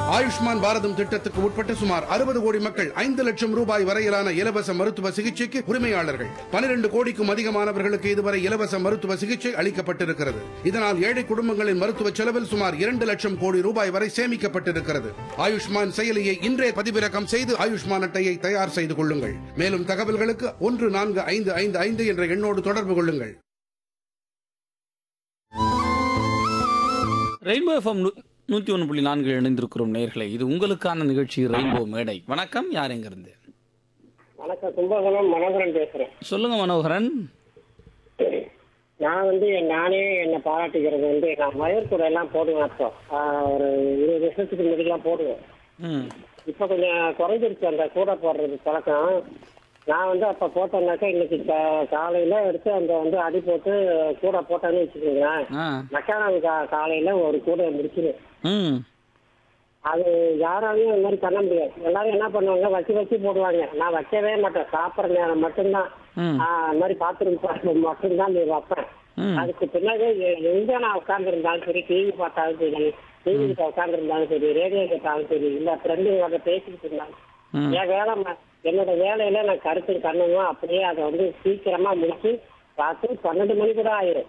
ஆயுஷ்மான் பாரதம் திட்டத்துக்கு உட்பட்ட சுமார் அறுபது கோடி மக்கள் ஐந்து லட்சம் ரூபாய் வரையிலான இலவச மருத்துவ சிகிச்சைக்கு உரிமையாளர்கள் பனிரெண்டு கோடிக்கும் அதிகமானவர்களுக்கு இதுவரை இலவச மருத்துவ சிகிச்சை அளிக்கப்பட்டிருக்கிறது இதனால் ஏழை குடும்பங்களின் மருத்துவ செலவில் சுமார் இரண்டு லட்சம் கோடி ரூபாய் வரை சேமிக்கப்பட்டிருக்கிறது ஆயுஷ்மான் செயலியை இன்றே பதிவிறக்கம் செய்து ஆயுஷ்மான் அட்டையை தயார் செய்து கொள்ளுங்கள் மேலும் தகவல்களுக்கு ஒன்று நான்கு ஐந்து ஐந்து ஐந்து என்ற எண்ணோடு தொடர்பு கொள்ளுங்கள் ரெயின்போ எஃப்எம் நூற்றி ஒன்று புள்ளி நான்கு இணைந்திருக்கிறோம் நேர்களை இது உங்களுக்கான நிகழ்ச்சி ரெயின்போ மேடை வணக்கம் யார் எங்கிருந்து வணக்கம் கும்பகோணம் மனோகரன் பேசுறேன் சொல்லுங்க மனோகரன் நான் வந்து என் நானே என்னை பாராட்டிக்கிறது வந்து நான் மயிர்கூட எல்லாம் போடுவேன் அப்போ ஆஹ் ஒரு இருபது வருஷத்துக்கு முன்னாடிலாம் போடுவேன் ம் இப்போ கொஞ்சம் குறைஞ்சிருச்சு அந்த கூட போடுறது பழக்கம் நான் வந்து அப்போ போட்டேன்னாக்கா இன்னைக்கு கா- காலையில எடுத்து அந்த வந்து அடி போட்டு கூட போட்டேன்னு வச்சுக்கோங்களேன் ஆ மக்கானாள் கா காலையில ஒரு கூட முடிச்சிடும் ம் அது யாராலையும் இந்த மாதிரி பண்ண முடியாது எல்லாரும் என்ன பண்ணுவாங்க வச்சு வச்சு போடுவாங்க நான் வைக்கவே மாட்டேன் சாப்பிட்ற நேரம் மட்டும்தான் ம். ஆஹ் இந்த மாதிரி பாத்ரூம் மட்டும்தான் நீ வைப்பேன் ம். அதுக்கு பின்னாடி எ- எங்க நான் உட்கார்ந்துருந்தாலும் சரி டிவி பார்த்தாலும் சரி டிவி கிட்ட உட்கார்ந்துருந்தாலும் சரி ரேடியோ கேட்டாலும் சரி இல்ல ஃப்ரெண்டுங்களோட பேசிக்கிட்டு இருந்தாலும் ம். என் வேலை ம- என்னோட வேலையில நான் கருத்து கண்ணுமோ அப்படியே அதை வந்து சீக்கிரமா முடிச்சு பார்த்து பன்னெண்டு மணி கூட ஆயிரும்